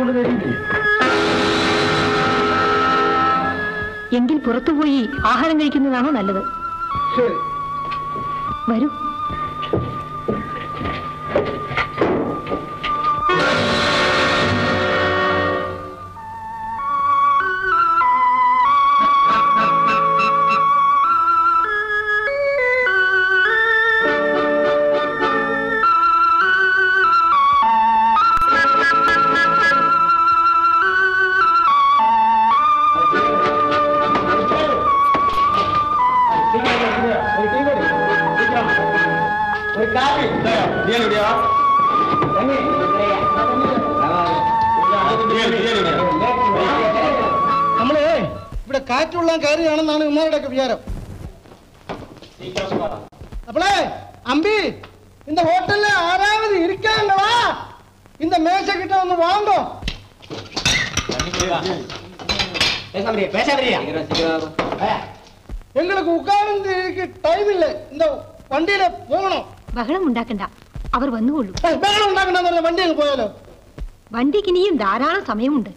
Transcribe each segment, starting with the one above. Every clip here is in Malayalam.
കൊണ്ട് തരികയും ചെയ്യും എങ്കിൽ പുറത്തുപോയി ആഹാരം കഴിക്കുന്നതാണോ നല്ലത് ശരി വരൂ ഒരു കാപ്പി നമ്മളെ ഇവിടെ കാറ്റുള്ള കയറിയാണെന്നാണ് ഇമാരുടെ ഒക്കെ വിചാരം അപ്പളേ അമ്പി இந்த ஹோட்டல்ல ஆறாவது இருக்காங்களா இந்த மேசை கிட்ட வந்து வாங்க எங்களுக்கு உட்கார்ந்து டைம் இல்லை இந்த வண்டியில போகணும் ബഹളം ഉണ്ടാക്കണ്ട അവർ വന്നുകൊള്ളൂ ഏയ്, ബഹളം ഉണ്ടാക്കണ്ടെന്ന് പറഞ്ഞ വണ്ടിയിൽ പോയാലോ വണ്ടിക്ക് ഇനിയും ധാരാളം സമയമുണ്ട്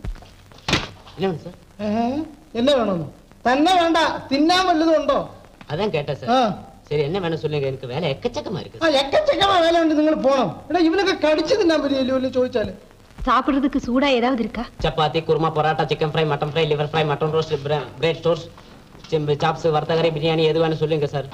ഏഹ്, என்ன வேணும் തന്നെ വേണ്ട തിന്നാൻ വല്ലതും ഉണ്ടോ அதான் கேட்டேன் ആ சார் சரி என்ன வேணும் சொல்லுங்க எனக்கு வேலை எக்கச்சக்கமா இருக்கு ആ എക്കച്ചക്കമാ വേല ഉണ്ട് നിങ്ങൾ പോണം എടാ ഇവനൊക്കെ കടിച്ചു തിന്നാൻ പറ്റില്ലല്ലോ വല്ലതും ചോദിച്ചാല് சாப்பிடுறதுக்கு சூடா ஏதாவது இருக்கா chapati kurma parotta chicken fry mutton fry liver fry mutton roast bread toast chops வர்த்தகரை பிரியாணி எது வேணும் சொல்லுங்க சார்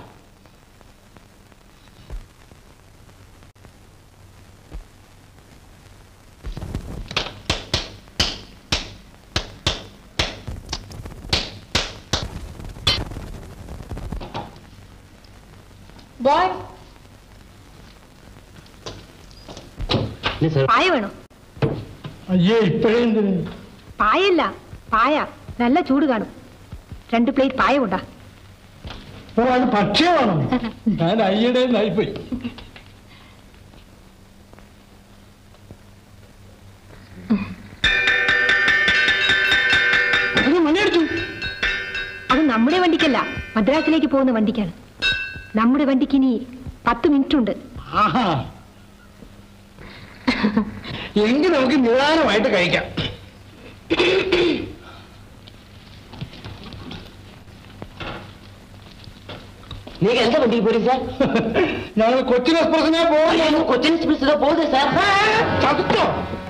ബോയ് என்ன சார் പായ വേണോ അയ്യേ ഇപ്പോഴേ എന്തിന് പായല്ല പായ നല്ല ചൂട് കാണും രണ്ട് പ്ലേറ്റ് പായ കൊണ്ടാ ഓ അത് ഭക്ഷ്യമാണോ ഞാൻ അയ്യടെ നായിപ്പോയി മണിയടിച്ചു അത് നമ്മുടെ വണ്ടിക്കല്ല മദ്രാസിലേക്ക് പോകുന്ന വണ്ടിക്കാണ് നമ്മുടെ വണ്ടിക്ക് ഇനി പത്ത് മിനിറ്റ് ഉണ്ട് ആഹാ എങ്കിൽ നമുക്ക് നിദാനമായിട്ട് കഴിക്കാം நீங்க எந்த வண்டிக்கு போறீங்க சார் ഞങ്ങൾ കൊച്ചിൻ എക്സ്പ്രസിനെ പോകുന്നു கொச்சின் எக்ஸ்பிரஸ் தான் போகுது சார் ചത്തോ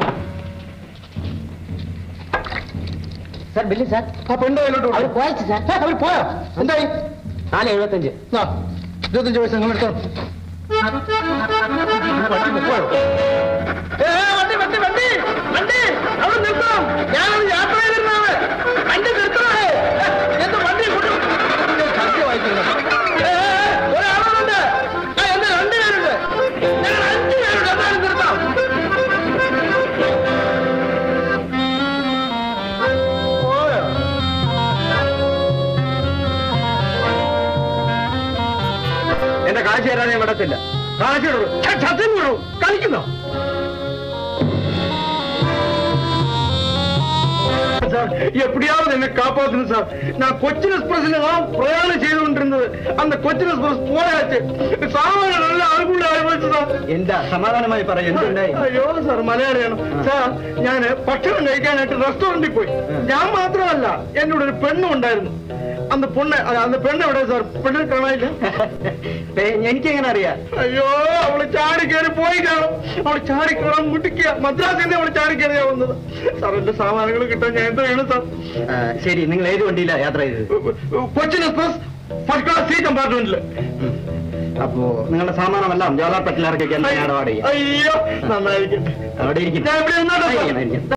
சார் பில்லு சார் ആ പെണ്ണ് കയ്യിലോട്ട് அவர் കൊടുക്ക്. போயாச்சு சார் ഏ, അവര് പോയോ എന്തായി நாலு எழுபத்தஞ்சு ആ, ഇരുപത്തഞ്ച് പൈസ നിങ്ങൾ എടുത്തോ വണ്ടി പോയോ ഏ, ഏ, വണ്ടി വണ്ടി വണ്ടി വണ്ടി അവിടെ നിർത്തണം ഞാനൊരു യാത്ര ചെയ്തിരുന്നാണ് വണ്ടി നിർത്തണേ ഏ, എന്റെ വണ്ടി കൊണ്ട് ഞാൻ സത്യം വായിക്കുന്നത് ഏ, ഏ, ഏ, ഒരാളുണ്ട് ആ, എന്റെ രണ്ട് പേരുണ്ട് ഞങ്ങൾ അഞ്ച് പേരുണ്ട് എന്തായാലും നിർത്താം പോയോ എന്റെ കാശ് തരാൻ ഞാൻ വിടത്തില്ല കാശ് ഇടൂ. ഛെ, സത്യം വിടൂ. കളിക്കുന്നോ சார் எப்படியாவது என்ன காப்பாத்தணும் சார் நான் கொச்சின் எக்ஸ்பிரஸ்ல தான் பிரயாணம் செய்து கொண்டிருந்தது அந்த கொச்சின் எக்ஸ்பிரஸ் போயாச்சு சாமான நல்ல அனுகூலம் ஆயிடுச்சு சாർ എന്താ സമാധാനമായി പറ എന്തുണ്ടായി അയ്യോ സാർ മലയാളിയാണ് സാർ ഞാന് ഭക്ഷണം കഴിക്കാനായിട്ട് റെസ്റ്റോറന്റിൽ പോയി ഞാൻ മാത്രമല്ല എന്നോട് ഒരു പെണ്ണും ഉണ്ടായിരുന്നു അന്ന് പൊണ്ണ് അല്ല, അന്ന് പെണ്ണ് എവിടെ സാർ പെണ്ണിനെ കാണാനില്ല എനിക്ക് എങ്ങനെ അറിയാം അയ്യോ അവള് ചാടി കയറി പോയി കാണും അവള് ചാടി കയറാൻ മുട്ടിക്കുക മദ്രാസിൽ നിന്ന് അവള് ചാടി കയറിയാ വന്നത് സാർ എന്റെ സാമാനങ്ങൾ കിട്ടാൻ ഞാൻ എന്തോ ചെയ്യണം സാർ ആ, ശരി നിങ്ങൾ ഏത് വണ്ടിയിലാ യാത്ര ചെയ്തത് Cochin express first class C കമ്പാർട്ട്മെന്റില് അപ്പോ നിങ്ങളുടെ സാമാനമെല്ലാം ജോലാർപെട്ടിലിറക്കിക്കാൻ ഞാൻ അവിടെ ചെയ്യാം അയ്യോ നന്നായിരിക്കും അവിടെ ഇരിക്കും ഞാൻ ഇവിടെ നിന്നോട്ടെ സാർ? ആയിരിക്കണം, ആയിരിക്കണം.